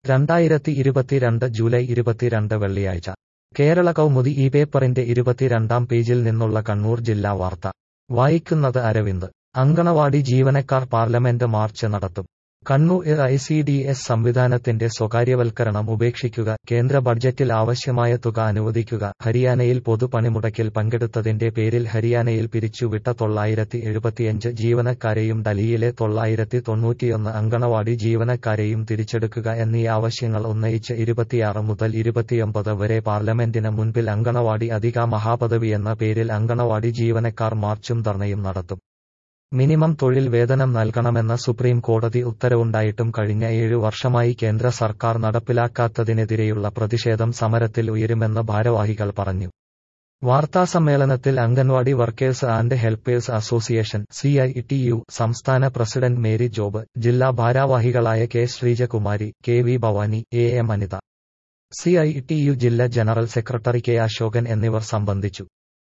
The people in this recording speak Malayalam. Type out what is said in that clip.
രണ്ടായിരത്തി ഇരുപത്തിരണ്ട് ജൂലൈ ഇരുപത്തിരണ്ട് വെള്ളിയാഴ്ച കേരള കൗമുദി ഈ പേപ്പറിന്റെ ഇരുപത്തിരണ്ടാം പേജിൽ നിന്നുള്ള കണ്ണൂർ ജില്ലാ വാർത്ത വായിക്കുന്നത് അരവിന്ദ് അങ്കണവാടി ജീവനക്കാർ പാർലമെന്റ് മാർച്ച് നടത്തും Kannur I C D S സംവിധാനത്തിന്റെ സ്വകാര്യവൽക്കരണം ഉപേക്ഷിക്കുക കേന്ദ്ര ബഡ്ജറ്റിൽ ആവശ്യമായ തുക അനുവദിക്കുക ഹരിയാനയിൽ പൊതുപണിമുടക്കിൽ പങ്കെടുത്തതിന്റെ പേരിൽ ഹരിയാനയിൽ പിരിച്ചുവിട്ട തൊള്ളായിരത്തി എഴുപത്തിയഞ്ച് ജീവനക്കാരെയും ഡൽഹിയിലെ തൊള്ളായിരത്തി തൊണ്ണൂറ്റിയൊന്ന് അങ്കണവാടി ജീവനക്കാരെയും തിരിച്ചെടുക്കുക എന്നീ ആവശ്യങ്ങൾ ഉന്നയിച്ച് ഇരുപത്തിയാറ് മുതൽ ഇരുപത്തിയൊമ്പത് വരെ പാർലമെന്റിന് മുൻപിൽ അങ്കണവാടി അധിക മഹാപദവി എന്ന പേരിൽ അങ്കണവാടി ജീവനക്കാർ മാർച്ചും ധർണയും നടത്തും മിനിമം തൊഴിൽ വേതനം നൽകണമെന്ന സുപ്രീം കോടതി ഉത്തരവുണ്ടായിട്ടും കഴിഞ്ഞ ഏഴു വർഷമായി കേന്ദ്ര സർക്കാർ നടപ്പിലാക്കാത്തതിനെതിരെയുള്ള പ്രതിഷേധം സമരത്തിൽ ഉയരുമെന്ന് ഭാരവാഹികൾ പറഞ്ഞു വാർത്താസമ്മേളനത്തിൽ anganwadi workers and helpers association C I T U സംസ്ഥാന പ്രസിഡന്റ് മേരി ജോബ് ജില്ലാ ഭാരവാഹികളായ K Sreejakumari K V Bhavani A M Anitha C I T U ജില്ലാ ജനറൽ സെക്രട്ടറി കെ അശോകൻ എന്നിവർ സംബന്ധിച്ചു